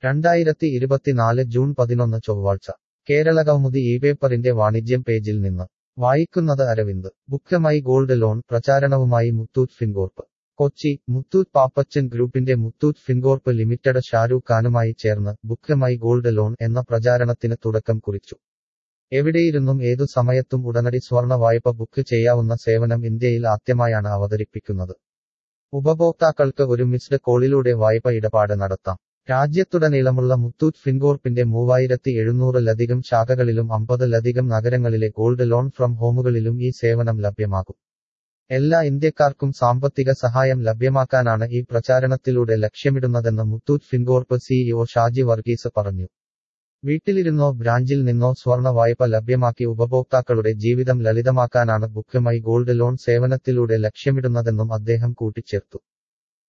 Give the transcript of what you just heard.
രണ്ടായിരത്തി ഇരുപത്തിനാല് ജൂൺ പതിനൊന്ന് ചൊവ്വാഴ്ച കേരള കൗമുദി ഈ പേപ്പറിന്റെ വാണിജ്യം പേജിൽ നിന്ന് വായിക്കുന്നത് അരവിന്ദ് ബുക്കമൈ ഗോൾഡ് ലോൺ പ്രചാരണവുമായി മുത്തൂറ്റ് ഫിൻകോർപ്പ് കൊച്ചി മുത്തൂറ്റ് പാപ്പച്ചൻ ഗ്രൂപ്പിന്റെ മുത്തൂറ്റ് ഫിൻകോർപ്പ് ലിമിറ്റഡ് ഷാരൂഖ് ഖാനുമായി ചേർന്ന് ബുക്കമൈ ഗോൾഡ് ലോൺ എന്ന പ്രചാരണത്തിന് തുടക്കം കുറിച്ചു എവിടെയിരുന്നും ഏതു സമയത്തും ഉടനടി സ്വർണ വായ്പ ബുക്ക് ചെയ്യാവുന്ന സേവനം ഇന്ത്യയിൽ ആദ്യമായാണ് അവതരിപ്പിക്കുന്നത് ഉപഭോക്താക്കൾക്ക് ഒരു മിസ്ഡ് കോളിലൂടെ വായ്പ ഇടപാട് നടത്താം രാജ്യത്തുടനീളമുള്ള മുത്തൂറ്റ് ഫിൻകോർപ്പിന്റെ മൂവായിരത്തി എഴുന്നൂറിലധികം ശാഖകളിലും അമ്പതിലധികം നഗരങ്ങളിലെ ഗോൾഡ് ലോൺ ഫ്രം ഹോമുകളിലും ഈ സേവനം ലഭ്യമാകും എല്ലാ ഇന്ത്യക്കാർക്കും സാമ്പത്തിക സഹായം ലഭ്യമാക്കാനാണ് ഈ പ്രചാരണത്തിലൂടെ ലക്ഷ്യമിടുന്നതെന്ന് മുത്തൂറ്റ് ഫിൻകോർപ്പ് സിഇഒ ഷാജി വർഗീസ് പറഞ്ഞു വീട്ടിലിരുന്നോ ബ്രാഞ്ചിൽ നിന്നോ സ്വർണ വായ്പ ലഭ്യമാക്കി ഉപഭോക്താക്കളുടെ ജീവിതം ലളിതമാക്കാനാണ് ബുക്കമൈ ഗോൾഡ് ലോൺ സേവനത്തിലൂടെ ലക്ഷ്യമിടുന്നതെന്നും അദ്ദേഹം കൂട്ടിച്ചേർത്തു